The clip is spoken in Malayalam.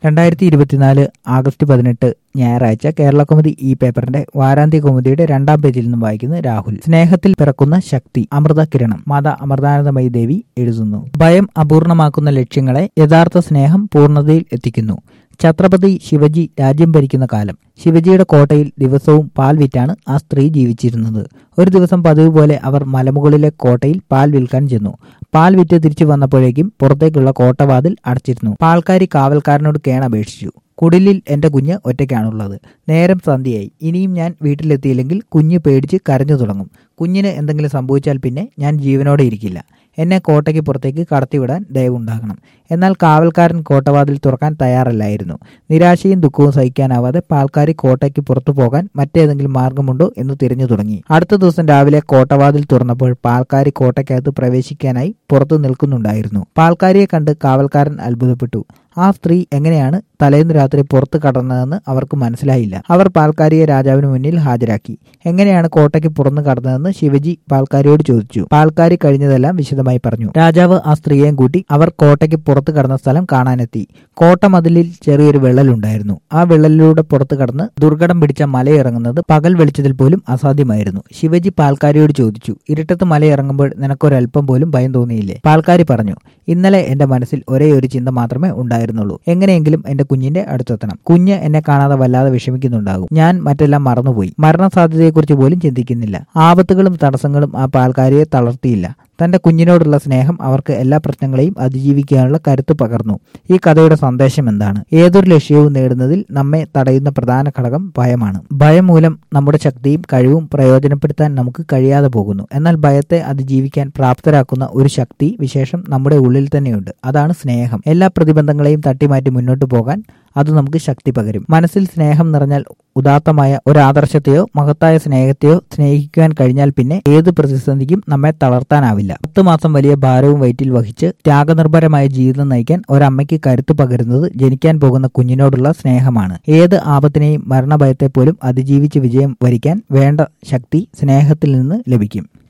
രണ്ടായിരത്തി ഇരുപത്തിനാല് ആഗസ്റ്റ് പതിനെട്ട് ഞായറാഴ്ച കേരള കൗമുദി ഈ പേപ്പറിന്റെ വാരാന്ത്യ കൗമുദിയുടെ രണ്ടാം പേജിൽ നിന്നും വായിക്കുന്നു രാഹുൽ സ്നേഹത്തിൽ പിറക്കുന്ന ശക്തി അമൃത കിരണം മാതാ അമൃതാനന്ദമയി ദേവി എഴുതുന്നു ഭയം അപൂർണമാക്കുന്ന ലക്ഷ്യങ്ങളെ യഥാർത്ഥ സ്നേഹം പൂർണ്ണതയിൽ എത്തിക്കുന്നു ഛത്രപതി ശിവജി രാജ്യം ഭരിക്കുന്ന കാലം ശിവജിയുടെ കോട്ടയിൽ ദിവസവും പാൽ വിറ്റാണ് ആ സ്ത്രീ ജീവിച്ചിരുന്നത് ഒരു ദിവസം പതിവ് പോലെ അവർ മലമുകളിലെ കോട്ടയിൽ പാൽ വിൽക്കാൻ ചെന്നു പാൽ വിറ്റ് തിരിച്ചു വന്നപ്പോഴേക്കും പുറത്തേക്കുള്ള കോട്ടവാതിൽ അടച്ചിരുന്നു പാൽക്കാരി കാവൽക്കാരനോട് കേണപേക്ഷിച്ചു കുടിലിൽ എന്റെ കുഞ്ഞ് ഒറ്റയ്ക്കാണുള്ളത് നേരം സന്ധ്യയായി ഇനിയും ഞാൻ വീട്ടിലെത്തിയില്ലെങ്കിൽ കുഞ്ഞ് പേടിച്ച് കരഞ്ഞു തുടങ്ങും കുഞ്ഞിന് എന്തെങ്കിലും സംഭവിച്ചാൽ പിന്നെ ഞാൻ ജീവനോടെ ഇരിക്കില്ല എന്നെ കോട്ടയ്ക്ക് പുറത്തേക്ക് കടത്തിവിടാൻ ദയവുണ്ടാകണം എന്നാൽ കാവൽക്കാരൻ കോട്ടവാതിൽ തുറക്കാൻ തയ്യാറല്ലായിരുന്നു നിരാശയും ദുഃഖവും സഹിക്കാനാവാതെ പാൽക്കാരി കോട്ടയ്ക്ക് പുറത്തു പോകാൻ മറ്റേതെങ്കിലും മാർഗമുണ്ടോ എന്ന് തിരഞ്ഞു തുടങ്ങി അടുത്ത ദിവസം രാവിലെ കോട്ടവാതിൽ തുറന്നപ്പോൾ പാൽക്കാരി കോട്ടയ്ക്കകത്ത് പ്രവേശിക്കാനായി പുറത്തു നിൽക്കുന്നുണ്ടായിരുന്നു പാൽക്കാരിയെ കണ്ട് കാവൽക്കാരൻ അത്ഭുതപ്പെട്ടു ആ സ്ത്രീ എങ്ങനെയാണ് തലേന്ന് രാത്രി പുറത്തു കടന്നതെന്ന് അവർക്ക് മനസ്സിലായില്ല അവർ പാൽക്കാരിയെ രാജാവിന് മുന്നിൽ ഹാജരാക്കി എങ്ങനെയാണ് കോട്ടയ്ക്ക് പുറന്നു കടന്നതെന്ന് ശിവജി പാൽക്കാരിയോട് ചോദിച്ചു പാൽക്കാരി കഴിഞ്ഞതെല്ലാം വിശദമായി പറഞ്ഞു രാജാവ് ആ സ്ത്രീയെയും കൂട്ടി അവർ കോട്ടയ്ക്ക് പുറത്തു കടന്ന സ്ഥലം കാണാനെത്തി കോട്ട മതിലിൽ ചെറിയൊരു വിള്ളലുണ്ടായിരുന്നു ആ വിള്ളലിലൂടെ പുറത്തു കടന്ന് ദുർഘടം പിടിച്ച മലയിറങ്ങുന്നത് പകൽ വെളിച്ചത്തിൽ പോലും അസാധ്യമായിരുന്നു ശിവജി പാൽക്കാരിയോട് ചോദിച്ചു ഇരുട്ടത്ത് മലയിറങ്ങുമ്പോൾ നിനക്കൊരൽപ്പം പോലും ഭയം തോന്നിയില്ലേ പാൽക്കാരി പറഞ്ഞു ഇന്നലെ എന്റെ മനസ്സിൽ ഒരേ ഒരു ചിന്ത മാത്രമേ ഉണ്ടായിരുന്നുള്ളൂ എങ്ങനെയെങ്കിലും എന്റെ കുഞ്ഞിന്റെ അടുത്തെത്തണം കുഞ്ഞ് എന്നെ കാണാതെ വല്ലാതെ വിഷമിക്കുന്നുണ്ടാകും ഞാൻ മറ്റെല്ലാം മറന്നുപോയി മരണസാധ്യതയെക്കുറിച്ച് പോലും ചിന്തിക്കുന്നില്ല ആപത്തുകളും തടസ്സങ്ങളും ആ പാൽക്കാരിയെ തളർത്തിയില്ല തന്റെ കുഞ്ഞിനോടുള്ള സ്നേഹം അവർക്ക് എല്ലാ പ്രശ്നങ്ങളെയും അതിജീവിക്കാനുള്ള കരുത്ത് പകർന്നു ഈ കഥയുടെ സന്ദേശം എന്താണ് ഏതൊരു ലക്ഷ്യവും നേടുന്നതിൽ നമ്മെ തടയുന്ന പ്രധാന ഘടകം ഭയമാണ് ഭയം മൂലം നമ്മുടെ ശക്തിയും കഴിവും പ്രയോജനപ്പെടുത്താൻ നമുക്ക് കഴിയാതെ പോകുന്നു എന്നാൽ ഭയത്തെ അതിജീവിക്കാൻ പ്രാപ്തരാക്കുന്ന ഒരു ശക്തി വിശേഷം നമ്മുടെ ഉള്ളിൽ തന്നെയുണ്ട് അതാണ് സ്നേഹം എല്ലാ പ്രതിബന്ധങ്ങളെയും തട്ടിമാറ്റി മുന്നോട്ട് പോകാൻ അത് നമുക്ക് ശക്തി പകരും മനസ്സിൽ സ്നേഹം നിറഞ്ഞാൽ ഉദാത്തമായ ഒരു ആദർശത്തെയോ മഹത്തായ സ്നേഹത്തെയോ സ്നേഹിക്കുവാൻ കഴിഞ്ഞാൽ പിന്നെ ഏത് പ്രതിസന്ധിക്കും നമ്മെ തളർത്താനാവില്ല പത്ത് മാസം വലിയ ഭാരവും വയറ്റിൽ വഹിച്ച് ത്യാഗനിർഭരമായ ജീവിതം നയിക്കാൻ ഒരമ്മയ്ക്ക് കരുത്തു പകരുന്നത് ജനിക്കാൻ പോകുന്ന കുഞ്ഞിനോടുള്ള സ്നേഹമാണ് ഏത് ആപത്തിനെയും മരണഭയത്തെ പോലും അതിജീവിച്ച് വിജയം വരിക്കാൻ വേണ്ട ശക്തി സ്നേഹത്തിൽ നിന്ന് ലഭിക്കും